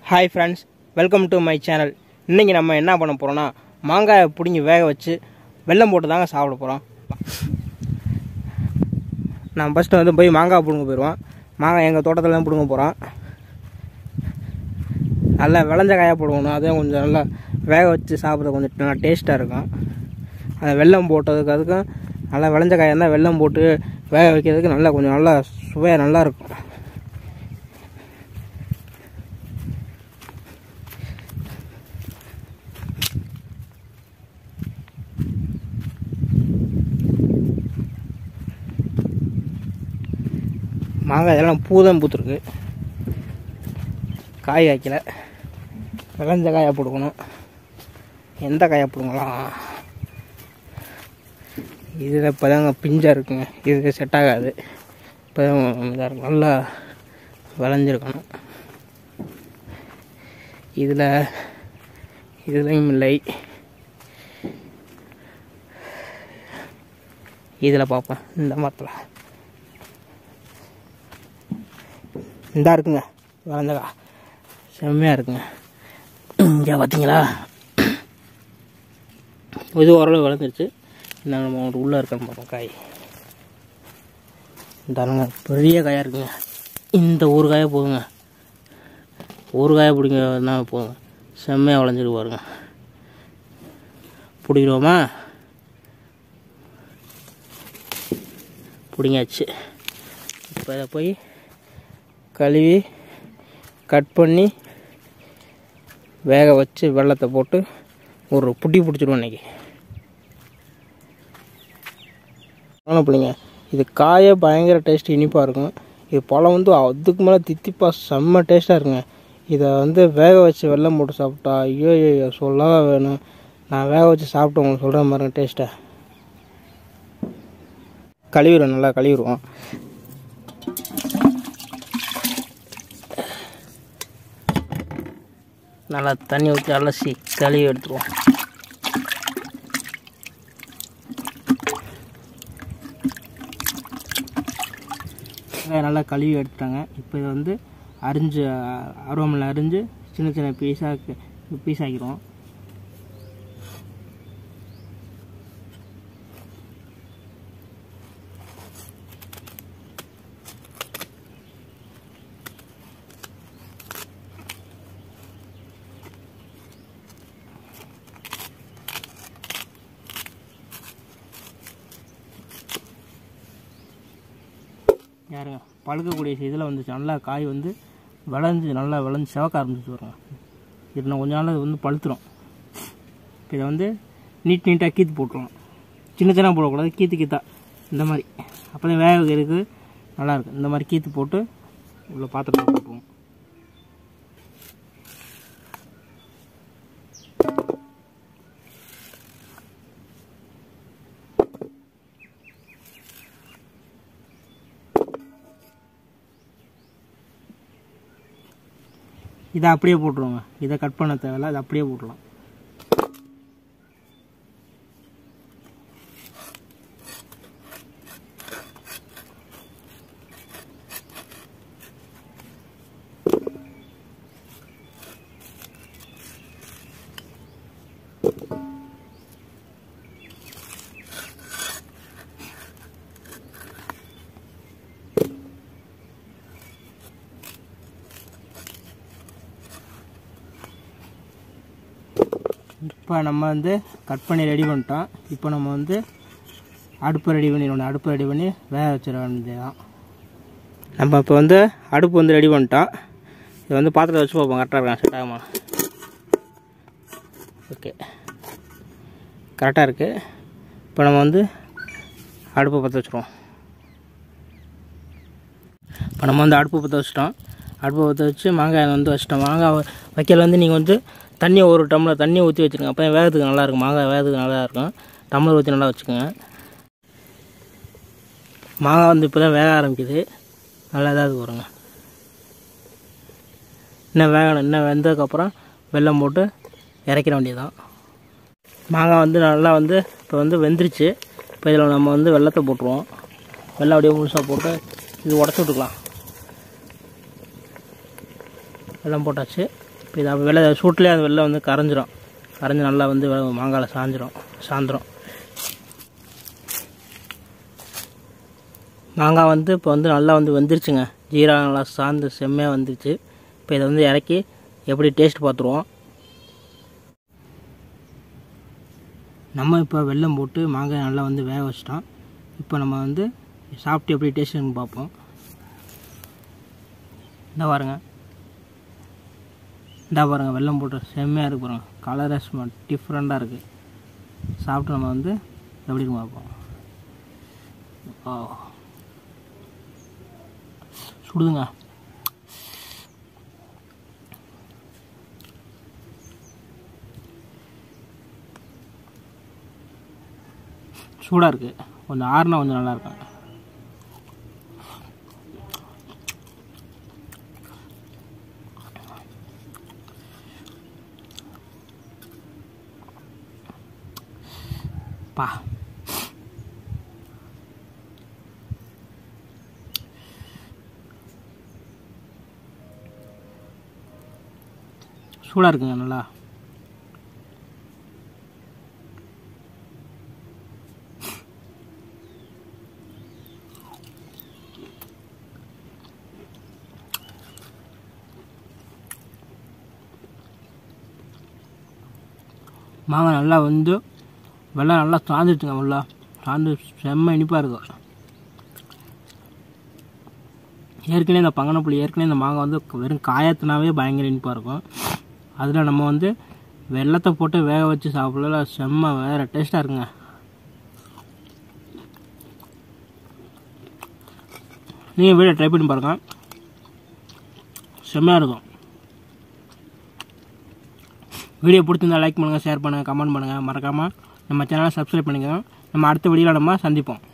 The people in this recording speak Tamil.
hi friends welcome to my channel இன்றைக்கி நம்ம என்ன பண்ண போகிறோம்னா மாங்காயை பிடுங்கி வேக வச்சு வெல்லம் போட்டு தாங்க சாப்பிட போகிறோம் நான் ஃபஸ்ட்டு வந்து போய் மாங்காய் பிடுங்க போயிடுவோம் மாங்காய் எங்கள் தோட்டத்தில் தான் பிடுங்க போகிறோம் நல்லா விளைஞ்ச காயாக போடுவோம் அதே கொஞ்சம் நல்லா வேக வச்சு சாப்பிட்றது கொஞ்சம் நல்லா டேஸ்ட்டாக இருக்கும் அதை வெல்லம் போட்டதுக்கு அதுக்கும் நல்லா விளைஞ்ச காயாக இருந்தால் வெல்லம் போட்டு வேக வைக்கிறதுக்கு நல்லா கொஞ்சம் நல்லா சுவையாக நல்லா இருக்கும் மாங்காய் இதெல்லாம் பூ தான் பூத்துருக்கு காய் காய்க்கல விளைஞ்ச காயாக போடுக்கணும் எந்த காயை போடுங்களாம் இதில் இப்போ தாங்க பிஞ்சாக இருக்குங்க இது செட் ஆகாது இப்போ இதாக இருக்கும் நல்லா விளைஞ்சிருக்கணும் இதில் இதுலேயும் இல்லை இதில் பார்ப்பேன் இந்த மரத்தில் இந்தா இருக்குங்க வளர்ந்தக்கா செம்மையாக இருக்குங்க இங்கே பார்த்தீங்களா இது ஓரளவு வளர்ந்துருச்சு இந்த நம்ம ஒரு உள்ளே இருக்கணும் பார்ப்போம் காய் இந்தாருங்க பெரிய காயாக இருக்குங்க இந்த ஒரு காயை போதுங்க ஒரு காயை பிடிங்க போதுங்க செம்மையாக வளைஞ்சிட்டு பாருங்க பிடிக்கிறோமா பிடிங்காச்சு இப்போ இதை போய் கழுவி கட் பண்ணி வேக வச்சு வெள்ளத்தை போட்டு ஒரு புட்டி பிடிச்சிடுவோம் இன்றைக்கி ஆனால் பிள்ளைங்க இது காயே பயங்கர டேஸ்ட் இனிப்பாக இருக்கும் இது பழம் வந்து அதுக்கு மேலே தித்திப்பாக செம்ம டேஸ்ட்டாக இருக்குங்க இதை வந்து வேக வச்சு வெள்ளம் போட்டு சாப்பிட்டா ஐயோ ஐயோ சொல்லவா வேணும் நான் வேக வச்சு சாப்பிட்டு உங்களுக்கு சொல்கிற மாதிரி டேஸ்ட்டை கழுவிடுவோம் நல்லா கழுவிடுவோம் நல்லா தண்ணி ஊற்றி அலசி கழுவி எடுத்துருவோம் நல்லா கழுவி எடுத்துட்டாங்க இப்போ இதை வந்து அரிஞ்சு அருவமில் அரிஞ்சு சின்ன சின்ன பீஸாக பீஸ் ஆக்கிடுவோம் யாருங்க பழுக்கக்கூடிய இதில் வந்துச்சு நல்லா காய் வந்து விளைஞ்சு நல்லா விளைஞ்சு செவக்க ஆரம்பிச்சு வருங்க இது நான் கொஞ்ச நாள் இது வந்து பழுத்துரும் இப்போ இதை வந்து நீட் நீட்டாக கீத்து போட்டுருவோம் சின்ன சின்ன போடக்கூடாது கீத்து கீத்தா இந்த மாதிரி அப்போ தான் வேக வைக்கிறதுக்கு நல்லாயிருக்கும் இந்த மாதிரி கீத்து போட்டு உள்ள பாத்திரத்தில் போட்டுருவோம் இதை அப்படியே போட்டுருவோங்க இதை கட் பண்ண தேவையில்ல அதை அப்படியே போட்டுடலாம் இப்போ நம்ம வந்து கட் பண்ணி ரெடி பண்ணிட்டோம் இப்போ நம்ம வந்து அடுப்பு ரெடி பண்ணிடணும் அடுப்பு ரெடி பண்ணி வேக வச்சிட வேண்டியதான் நம்ம இப்போ வந்து அடுப்பு வந்து ரெடி பண்ணிட்டோம் இது வந்து பாத்திரத்தை வச்சு பார்ப்போம் கரெக்டாக இருக்கான் செட் ஆகுமா ஓகே கரெக்டாக இருக்குது இப்போ நம்ம வந்து அடுப்பை பற்ற வச்சுருவோம் இப்போ நம்ம வந்து அடுப்பு பற்ற வச்சிட்டோம் அடுப்பை பற்ற வச்சு மாங்காய் வந்து வச்சிட்டோம் மாங்காய் வைக்கல வந்து நீங்கள் வந்து தண்ணியை ஒரு டம்ளர் தண்ணியை ஊற்றி வச்சுருங்க அப்போ வேகத்துக்கு நல்லாயிருக்கும் மாங்காய் வேகத்துக்கு நல்லா இருக்கும் டம்ளர் ஊற்றி நல்லா வச்சுக்கோங்க மாங்காய் வந்து இப்போ தான் வேக ஆரம்பிக்குது நல்லா இதாக வருங்க இன்னும் வேகணும் இன்னும் வெந்ததுக்கப்புறம் வெல்லம் போட்டு இறக்கிற வேண்டியதுதான் மாங்காய் வந்து நல்லா வந்து இப்போ வந்து வெந்துருச்சு இப்போ இதில் நம்ம வந்து வெள்ளத்தை போட்டுருவோம் வெள்ளம் அப்படியே முழுசாக போட்டு இது உடச்சி விட்டுக்கலாம் வெல்லம் போட்டாச்சு இப்போ இது வெளில சூட்லேயே அது வெளில வந்து கரைஞ்சிரும் கரைஞ்சி நல்லா வந்து வெ- மாங்காயில் சாஞ்சிரும் சாந்துரும் மாங்காய் வந்து இப்போ வந்து நல்லா வந்து வெந்துருச்சுங்க ஜீரகம் நல்லா சாந்து செம்மையாக வந்துருச்சு இப்போ இதை வந்து இறக்கி எப்படி டேஸ்ட் பார்த்துருவோம் நம்ம இப்போ வெல்லம் போட்டு மாங்காய் நல்லா வந்து வேக வச்சிட்டோம் இப்போ நம்ம வந்து சாப்பிட்டு எப்படி டேஸ்ட்னு பார்ப்போம் இந்த பாருங்க இந்த பாருங்க வெல்லம் போட்டு செம்மையாக இருக்கு பாருங்க கலரே சும்மா டிஃப்ரெண்ட்டாக இருக்குது சாப்பிட்டு நம்ம வந்து எப்படி இருக்கு பார்ப்போம் ஓ சுடுதுங்க சூடாக இருக்குது கொஞ்சம் ஆறுனா கொஞ்சம் நல்லா இருக்கும் பா சூடாக இருக்குங்க நல்லா மாங்காய் நல்லா வந்து வெள்ளம் நல்லா சாந்துச்சுங்க உள்ள சாந்து செம்ம இனிப்பாக இருக்கும் ஏற்கனவே இந்த பங்கனப்புளி ஏற்கனவே இந்த மாங்காய் வந்து வெறும் காயத்தினாவே பயங்கர இனிப்பாக இருக்கும் அதில் நம்ம வந்து வெள்ளத்தை போட்டு வேக வச்சு சாப்பிடல செம்ம வேறு டேஸ்ட்டாக இருக்குங்க நீங்கள் வீடியோ ட்ரை பண்ணி பாருங்கள் செம்மையாக இருக்கும் வீடியோ பிடிச்சிருந்தா லைக் பண்ணுங்கள் ஷேர் பண்ணுங்கள் கமெண்ட் பண்ணுங்கள் மறக்காமல் நம்ம சேனலை சப்ஸ்கிரைப் பண்ணுங்கள் நம்ம அடுத்த வீடியோவில் நம்ம சந்திப்போம்